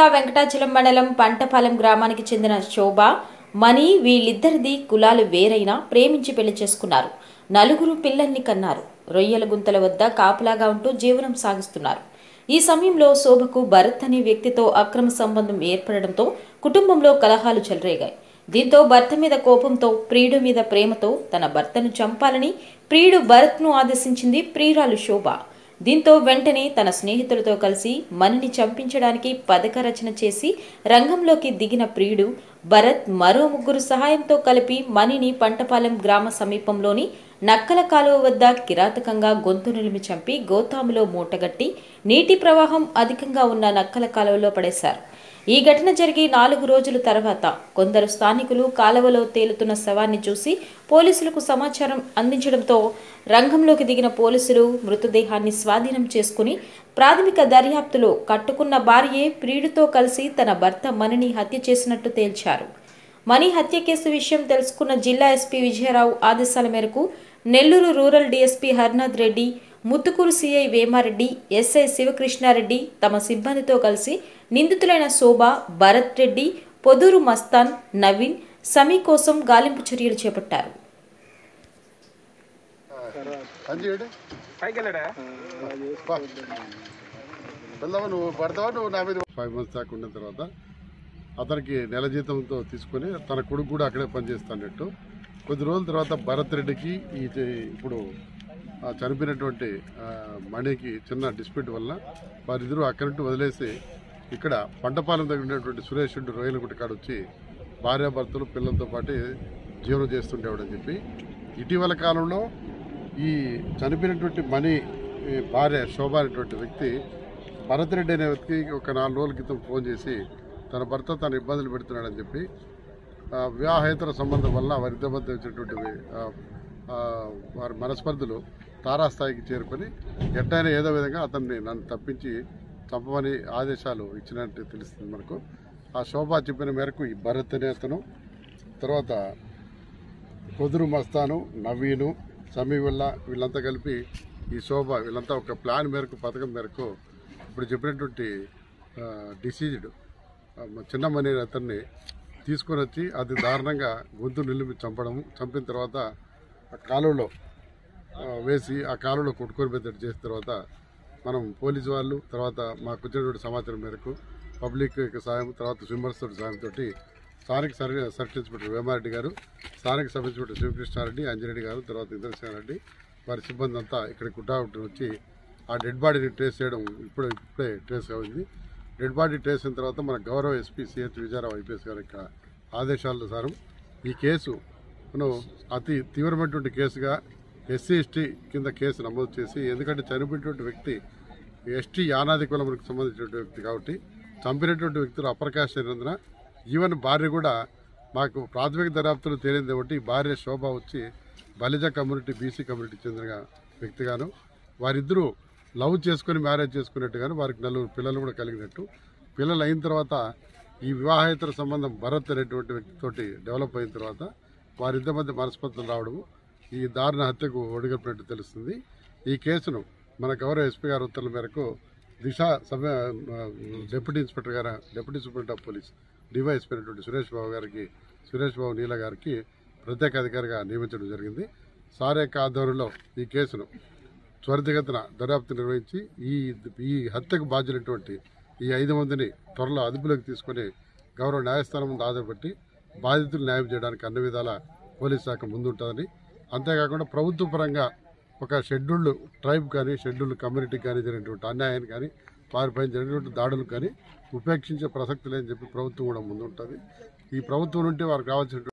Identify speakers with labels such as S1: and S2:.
S1: జిల్లా వెంకటాచలం మండలం పంటపాలెం గ్రామానికి చెందిన శోభ మణి వీళ్ళిద్దరిది కులాలు వేరైనా ప్రేమించి పెళ్లి చేసుకున్నారు నలుగురు పిల్లల్ని కన్నారు రొయ్యల గుంతల వద్ద కాపలాగా ఉంటూ జీవనం సాగిస్తున్నారు ఈ సమయంలో శోభకు భరత్ అనే వ్యక్తితో అక్రమ సంబంధం ఏర్పడడంతో కుటుంబంలో కలహాలు చెలరేగాయి దీంతో భర్త మీద కోపంతో ప్రియుడు మీద ప్రేమతో తన భర్తను చంపాలని ప్రియుడు భరత్ను ఆదేశించింది ప్రియురాలు శోభ దీంతో వెంటనే తన స్నేహితులతో కలిసి మణిని చంపించడానికి పథక రచన చేసి రంగంలోకి దిగిన ప్రియుడు భరత్ మరో ముగ్గురు సహాయంతో కలిపి మణిని పంటపాలెం గ్రామ సమీపంలోని నక్కల కాలువ వద్ద కిరాతకంగా గొంతు నిలిమి చంపి గోతాములో మూటగట్టి నీటి ప్రవాహం అధికంగా ఉన్న నక్కల కాలువలో పడేశారు ఈ ఘటన జరిగి నాలుగు రోజుల తర్వాత కొందరు స్థానికులు కాలువలో తేలుతున్న శవాన్ని చూసి పోలీసులకు సమాచారం అందించడంతో రంగంలోకి దిగిన పోలీసులు మృతదేహాన్ని స్వాధీనం చేసుకుని ప్రాథమిక దర్యాప్తులో కట్టుకున్న భార్యే ప్రియుడితో కలిసి తన భర్త మణిని హత్య చేసినట్టు తేల్చారు మణి హత్య కేసు విషయం తెలుసుకున్న జిల్లా ఎస్పీ విజయరావు ఆదేశాల మేరకు Nellore rural DSP Harnath Reddy Muthukur CI Vemareddy SI Sivakrishnareddy తమ సిబ్బందితో కలిసి నిందితులైన శోభ భరత్ రెడ్డి పొదూరు మస్తాన్ నవీన్ సమీ కోసం గాలింపు చర్యలు చేపట్టారు
S2: అంజేడు
S3: పైకి వెళ్ళాడా
S2: వెళ్దామా నువ్వు పడతావా నువ్వు నా మీద ఫైవ్ మంత్స్ దాకా ఉన్న తర్వాత అతనికి నెల జీతంతో తీసుకొని తన కొడుకు కూడా అక్కడే పనిచేస్తానట్టు కొద్ది రోజుల తర్వాత భరత్ రెడ్డికి ఈ చే- ఇప్పుడు ఆ చనిపోయినటువంటి ఆ, మణికి చిన్న డిస్ప్యూట్ వల్ల వారిద్దరూ అక్కడి నుండి వదిలేసి ఇక్కడ పంటపాలెం దగ్గర ఉన్నటువంటి సురేష్ రెడ్డి రొయ్యలగుట్ట కాడ వచ్చి భార్యాభర్తలు పిల్లలతో పాటు జీవనం చేస్తుండేవాడని చెప్పి ఇటీవల కాలంలో ఈ చనిపోయినటువంటి మణి ఈ భార్య శోభ అనేటువంటి వ్యక్తి భరత్ రెడ్డి అనే వ్యక్తికి ఒక నాలుగు రోజుల క్రితం ఫోన్ చేసి తన భర్త తన ఇబ్బందులు పెడుతున్నాడని చెప్పి ఆ, వివాహేతర సంబంధం వల్ల వారిద్దరి మధ్య వచ్చినటువంటి ఆ, ఆ, వారి మనస్పర్ధలు తారాస్థాయికి చేరుకొని ఎట్టయినా ఏదో విధంగా అతన్ని నన్ను తప్పించి చంపమని ఆదేశాలు ఇచ్చినట్టు తెలుస్తుంది మనకు ఆ శోభ చెప్పిన మేరకు ఈ భరత్ అనే అతను తర్వాత కుదురు మస్తాను నవీను సమీవుల్లా వీళ్ళంతా కలిపి ఈ శోభ వీళ్ళంతా ఒక ప్లాన్ మేరకు పథకం మేరకు ఇప్పుడు చెప్పినటువంటి డిసీజ్డ్ చిన్నమని అతన్ని తీసుకొని వచ్చి అది దారుణంగా గొంతు నిలిపి చంపడం చంపిన తర్వాత ఆ కాలువలో ఆ, వేసి ఆ కాలువలో కొట్టుకొని పెద్దట్టు చేసిన తర్వాత మనం పోలీసు వాళ్ళు తర్వాత మాకు వచ్చినటువంటి సమాచారం మేరకు పబ్లిక్ యొక్క సాయం తర్వాత స్విమ్మర్స్ తోటి సాయంతో స్థానిక సర్ సర్కిల్ ఇన్స్పెక్టర్ వేమారెడ్డి గారు స్థానిక సబ్ ఇన్స్పెక్టర్ శివకృష్ణారెడ్డి అంజిరెడ్డి గారు తర్వాత ఇంద్రసేనారెడ్డి వారి సిబ్బంది అంతా ఇక్కడ కుట్టాగుట్టు వచ్చి ఆ డెడ్ బాడీని ట్రేస్ చేయడం ఇప్పుడు ఇప్పుడే ట్రేస్ అయింది డెడ్ బాడీ ట్రేస్ అయిన తర్వాత మన గౌరవ ఎస్పీ సిహెచ్ విజయరావు ఐపీఎస్ గారి యొక్క ఆదేశానుసారం ఈ కేసు మనం అతి తీవ్రమైనటువంటి కేసుగా ఎస్సీ ఎస్టీ కింద కేసు నమోదు చేసి ఎందుకంటే చనిపోయినటువంటి వ్యక్తి ఎస్టీ యానాది కులములకు సంబంధించినటువంటి వ్యక్తి కాబట్టి చంపినటువంటి వ్యక్తులు అప్పర్ కాస్ట్ అయినందున ఈవెన్ భార్య కూడా మాకు ప్రాథమిక దర్యాప్తులు తేలింది కాబట్టి ఈ భార్య శోభ వచ్చి బలిజ కమ్యూనిటీ బీసీ కమ్యూనిటీ చెందిన వ్యక్తిగాను వారిద్దరూ లవ్ చేసుకుని మ్యారేజ్ చేసుకున్నట్టుగాను వారికి నలుగురు పిల్లలు కూడా కలిగినట్టు పిల్లలు అయిన తర్వాత ఈ వివాహేతర సంబంధం భరత్ అనేటువంటి వ్యక్తితోటి డెవలప్ అయిన తర్వాత వారిద్దరి మధ్య మనస్పర్ధలు రావడము ఈ దారుణ హత్యకు ఒడిగట్టినట్టు తెలుస్తుంది ఈ కేసును మన గౌరవ ఎస్పీ గారి ఉత్తర్వుల మేరకు దిశ సభ డిప్యూటీ ఇన్స్పెక్టర్ గారు deputy superintendent of police DySP అయినటువంటి సురేష్ బాబు గారికి సురేష్ బాబు నీల గారికి ప్రత్యేక అధికారిగా నియమించడం జరిగింది సార్ యొక్క ఆధ్వర్యంలో ఈ కేసును త్వరితగతిన దర్యాప్తు నిర్వహించి ఈ ఈ హత్యకు బాధ్యులైనటువంటి ఈ ఐదు మందిని త్వరలో అదుపులోకి తీసుకొని గౌరవ న్యాయస్థానం ముందు ఆధారపట్టి బాధితులు న్యాయం చేయడానికి అన్ని విధాల పోలీస్ శాఖ ముందుంటుందని అంతేకాకుండా ప్రభుత్వ పరంగా ఒక షెడ్యూల్డ్ ట్రైబ్ కానీ షెడ్యూల్డ్ కమ్యూనిటీకి కానీ జరిగినటువంటి అన్యాయాన్ని కానీ వారిపై జరిగినటువంటి దాడులు కానీ ఉపేక్షించే ప్రసక్తి లేని చెప్పి ప్రభుత్వం కూడా ముందుంటుంది ఈ ప్రభుత్వం నుండి వారికి కావాల్సిన